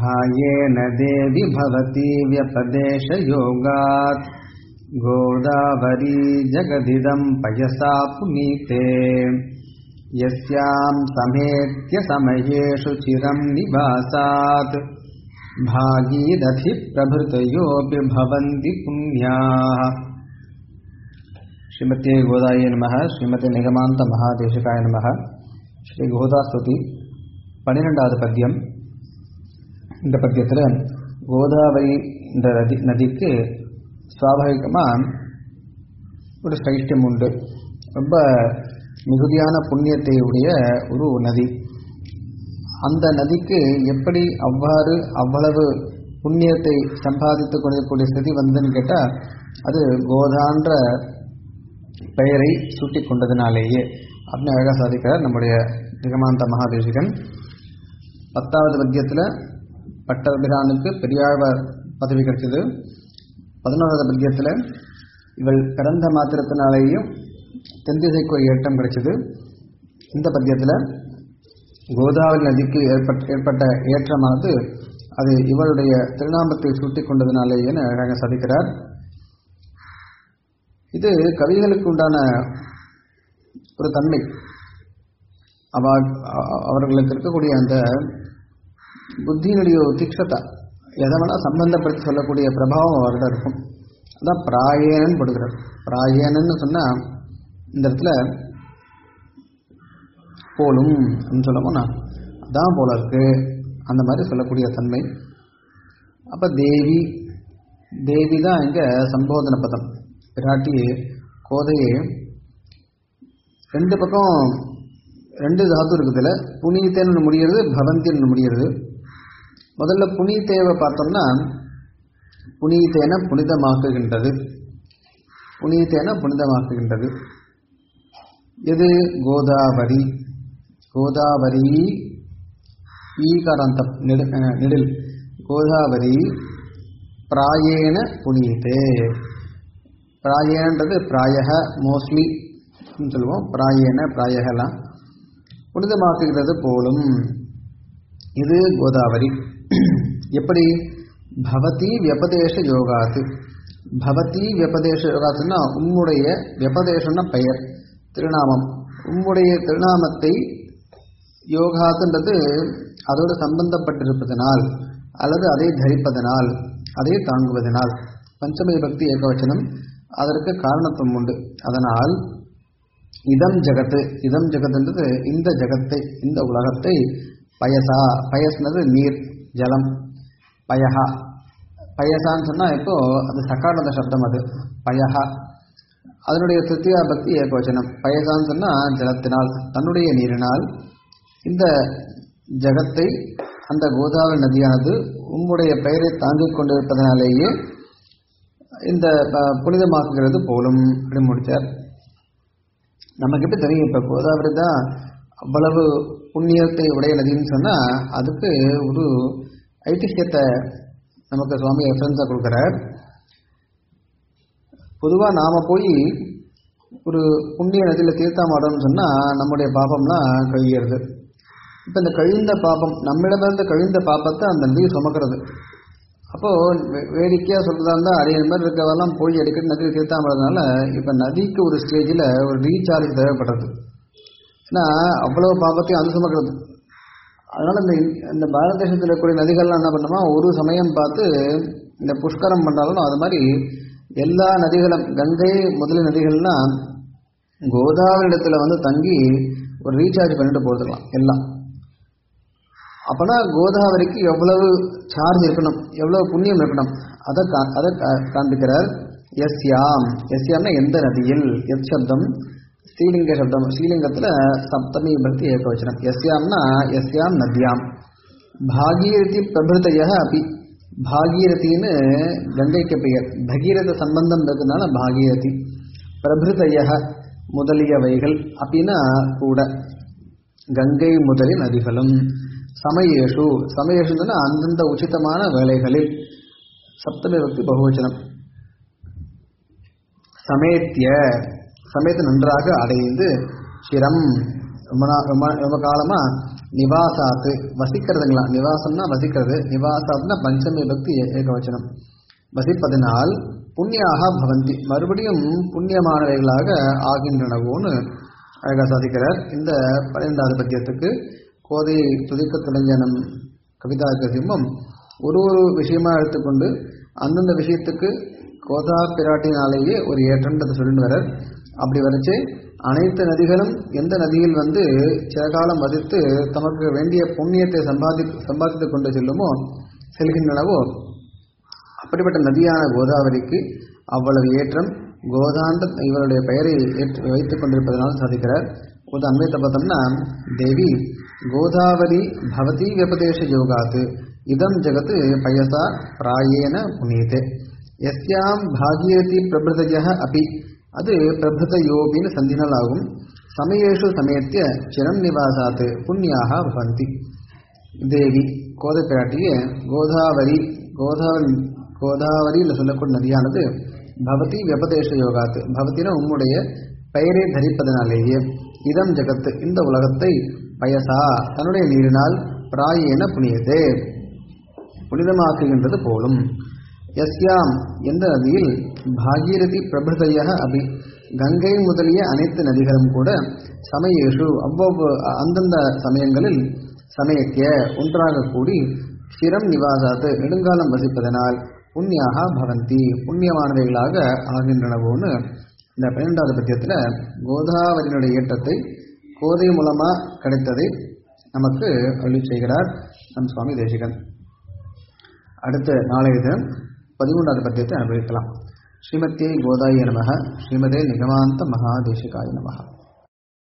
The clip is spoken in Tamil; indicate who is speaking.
Speaker 1: भायेन देवि भवति व्यपदेशयोगात् गोदावरी जगदिदं पयसा पुनीते यस्यां समेत्य समयेषु चिरं निवासात् भागीरथि प्रभृतयोऽपि भवन्ति पुण्याः ஸ்ரீமத்தே கோதாய நம ஸ்ரீமதி நிகமாந்த மகாதேசிகாய நம ஸ்ரீ கோதாஸ்துதி பன்னிரெண்டாவது பத்தியம் இந்த பத்தியத்தில் கோதாவரி இந்த நதி நதிக்கு சுவாபாவிகமாக ஒரு சைஷ்டியம் உண்டு ரொம்ப மிகுதியான புண்ணியத்தை உடைய ஒரு நதி அந்த நதிக்கு எப்படி அவ்வாறு அவ்வளவு புண்ணியத்தை சம்பாதித்து கொள்ளக்கூடிய ஸ்திதி வந்ததுன்னு கேட்டால் அது கோதான்ற பெயரை சூட்டி கொண்டதினாலேயே அப்படின்னு அழகாக சாதிக்கிறார் நம்முடைய நிகமாந்த மகாதேசிகன் பத்தாவது பத்தியத்தில் பட்டபிரானுக்கு பெரியாழ்வார் பதவி கிடைச்சது பதினோராவது பத்தியத்தில் இவள் பிறந்த மாத்திரத்தினாலேயும் தென்திசைக்கு ஒரு ஏற்றம் கிடைச்சது இந்த பத்தியத்தில் கோதாவரி நதிக்கு ஏற்பட்ட ஏற்பட்ட ஏற்றமானது அது இவளுடைய திருநாமத்தை சூட்டி கொண்டதினாலேயே அழகாக சாதிக்கிறார் இது கவிகளுக்கு உண்டான ஒரு தன்மை அவ அவர்களுக்கு இருக்கக்கூடிய அந்த புத்தியினுடைய தீட்சத்தை எதை வேணா சம்பந்தப்படுத்தி சொல்லக்கூடிய பிரபாவம் அவர்கிட்ட இருக்கும் அதான் பிராயணன் படுகிறார் பிராயணன்னு சொன்னால் இந்த இடத்துல போலும் அப்படின்னு சொல்லப்போனா அதான் போல இருக்கு அந்த மாதிரி சொல்லக்கூடிய தன்மை அப்போ தேவி தேவி தான் இங்கே சம்போதன பதம் பிராட்டி கோதையே ரெண்டு பக்கம் ரெண்டு தாத்து இருக்குதுல புனிதேன்னு முடிகிறது பவந்தின்னு முடிகிறது முதல்ல புனிதேவை பார்த்தோம்னா புனிதேன புனிதமாக்குகின்றது புனிதேன புனிதமாக்குகின்றது எது கோதாவரி கோதாவரி ஈகாராந்தம் நெடில் கோதாவரி பிராயேன புனிதே பிராயன்றது பிராயக மோஸ்ட்லி சொல்லுவோம் பிராயன பிராயகலாம் புனிதமாக்குகிறது போலும் இது கோதாவரி எப்படி பவதி வியபதேச யோகாத்து பவதி வியபதேச யோகாத்துன்னா உம்முடைய வியபதேசம்னா பெயர் திருநாமம் உம்முடைய திருநாமத்தை யோகாத்துன்றது அதோடு சம்பந்தப்பட்டிருப்பதனால் அல்லது அதை தரிப்பதனால் அதை தாங்குவதனால் பஞ்சமி பக்தி ஏகவச்சனம் அதற்கு காரணத்துவம் உண்டு அதனால் இதம் ஜகத்து இதம் ஜகத்துன்றது இந்த ஜகத்தை இந்த உலகத்தை பயசா பயஸ்னது நீர் ஜலம் பயஹா பயசான்னு சொன்னால் இப்போ அது சக்கானத சப்தம் அது பயஹா அதனுடைய திருத்தியா பக்தி ஏகவச்சனம் பயசான்னு சொன்னால் ஜலத்தினால் தன்னுடைய நீரினால் இந்த ஜகத்தை அந்த கோதாவரி நதியானது உம்முடைய பெயரை தாங்கிக் கொண்டிருப்பதனாலேயே இந்த புனிதமாக்குகிறது போலும் அப்படின்னு முடித்தார் நமக்கு எப்படி தெரியும் இப்போ கோதாவரி தான் அவ்வளவு புண்ணியத்தை உடைய நதின்னு சொன்னால் அதுக்கு ஒரு ஐதிஹ்யத்தை நமக்கு சுவாமி ரெஃபரன்ஸாக கொடுக்குறார் பொதுவாக நாம் போய் ஒரு புண்ணிய நதியில் தீர்த்தாமாடணும்னு சொன்னால் நம்முடைய பாபம்லாம் கழிகிறது இப்போ இந்த கழிந்த பாபம் நம்மிடமிருந்து கழிந்த பாப்பத்தை அந்த நதி சுமக்கிறது அப்போது வேடிக்கையாக சொல்கிறதா இருந்தால் அடைய மாதிரி இருக்கவெல்லாம் போய் அடிக்கடி நதியில் தீர்த்தாமறதுனால இப்போ நதிக்கு ஒரு ஸ்டேஜில் ஒரு ரீசார்ஜ் தேவைப்படுறது ஏன்னா அவ்வளோ பாபத்தையும் அது சுமக்கிறது அதனால் இந்த இந்த பாரத தேசத்தில் இருக்கக்கூடிய நதிகள்லாம் என்ன பண்ணோமா ஒரு சமயம் பார்த்து இந்த புஷ்கரம் பண்ணாலும் அது மாதிரி எல்லா நதிகளும் கங்கை முதலிய நதிகள்லாம் கோதாவரி இடத்துல வந்து தங்கி ஒரு ரீசார்ஜ் பண்ணிட்டு போகிறதுக்கலாம் எல்லாம் அப்போனா கோதாவரிக்கு எவ்வளவு சார்ஜ் இருக்கணும் எவ்வளவு புண்ணியம் இருக்கணும் அதை கா அதை காண்பிக்கிறார் எஸ்யாம் எஸ்யாம்னா எந்த நதியில் எத் சப்தம் ஸ்ரீலிங்க சப்தம் ஸ்ரீலிங்கத்தில் சப்தமி பக்தி ஏகவச்சனம் எஸ்யாம்னா எஸ்யாம் நதியாம் பாகீரதி பிரபிருத்தைய அப்பி பாகீரதின்னு கங்கைக்கு பெயர் பகீரத சம்பந்தம் இருக்கிறதுனால பாகீரதி பிரபிருத்தைய முதலியவைகள் அப்படின்னா கூட கங்கை முதலிய நதிகளும் சமயேஷு சமயேஷுன்னா அந்தந்த உச்சிதமான வேலைகளில் சப்தமி பக்தி பகுவச்சனம் சமேத்திய சமயத்தை நன்றாக அடைந்து சிரம் ரொம்ப நாள் ரொம்ப ரொம்ப காலமா நிவாசாத்து வசிக்கிறதுங்களா நிவாசம்னா வசிக்கிறது நிவாசாத்னா பஞ்சமி பக்தி ஏ- ஏகவச்சனம் வசிப்பதனால் புண்ணியாக பவந்தி மறுபடியும் புண்ணியமானவைகளாக ஆகின்றனவோன்னு அழகாக சாதிக்கிறார் இந்த பன்னிரெண்டாவது பத்தியத்துக்கு கோதை துதிக்க துணைஞ்ச நம் கவிதா கசிம்மம் ஒரு ஒரு விஷயமா எடுத்துக்கொண்டு அந்தந்த விஷயத்துக்கு கோதா பிராட்டினாலேயே ஒரு ஏற்றன்றதை சொல்லிட்டு வரார் அப்படி வரைச்சு அனைத்து நதிகளும் எந்த நதியில் வந்து சிறகாலம் வசித்து தமக்கு வேண்டிய புண்ணியத்தை சம்பாதி சம்பாதித்துக் கொண்டு செல்லுமோ செல்கின்றனவோ அப்படிப்பட்ட நதியான கோதாவரிக்கு அவ்வளவு ஏற்றம் கோதாண்ட இவருடைய பெயரை ஏற்று வைத்துக் கொண்டிருப்பதனால் சாதிக்கிறார் ஒரு அன்வைத்த பார்த்தோம்னா தேவி கோதாவரி பவதி வியபதேச யோகாத் இதம் ஜெகத் பயசா பிராயேன புனீதே எஸ்யாம் பாகீரதி பிரபிருதய அபி அது பிரபிருதயோபின்னு சந்தினலாகும் சமயேஷு சமேத்திய சிரம் நிவாசாத் புண்ணியாக பவந்தி தேவி கோதை பிராட்டிய கோதாவரி கோதாவரி கோதாவரியில் சொல்லக்கூடிய நதியானது பவதி வியபதேச யோகாத்து பவத்தின உம்முடைய பெயரை தரிப்பதனாலேயே இதம் ஜெகத்து இந்த உலகத்தை பயசா தன்னுடைய நீரினால் பிராயேன புனியதே புனிதமாக்குகின்றது போலும் எஸ்யாம் எந்த நதியில் பாகீரதி பிரபிருதைய அபி கங்கை முதலிய அனைத்து நதிகளும் கூட சமயேஷு அவ்வளவு அந்தந்த சமயங்களில் சமயக்கிய ஒன்றாக கூடி சிரம் நிவாசாத்து நெடுங்காலம் வசிப்பதனால் புண்ணியாக பவந்தி புண்ணியமானவைகளாக ஆகின்றனவோன்னு இந்த பன்னிரெண்டாவது பத்தியத்தில் கோதாவரியினுடைய ஏற்றத்தை கோதை மூலமா கிடைத்ததை நமக்கு அருளி செய்கிறார் நம் சுவாமி தேசிகன் அடுத்த நாளைய தினம் பதிமூன்றாவது பத்தியத்தை அனுபவிக்கலாம் ஸ்ரீமத்தியை கோதாய நமக ஸ்ரீமதே நிகமாந்த மகாதேசிகாய நமக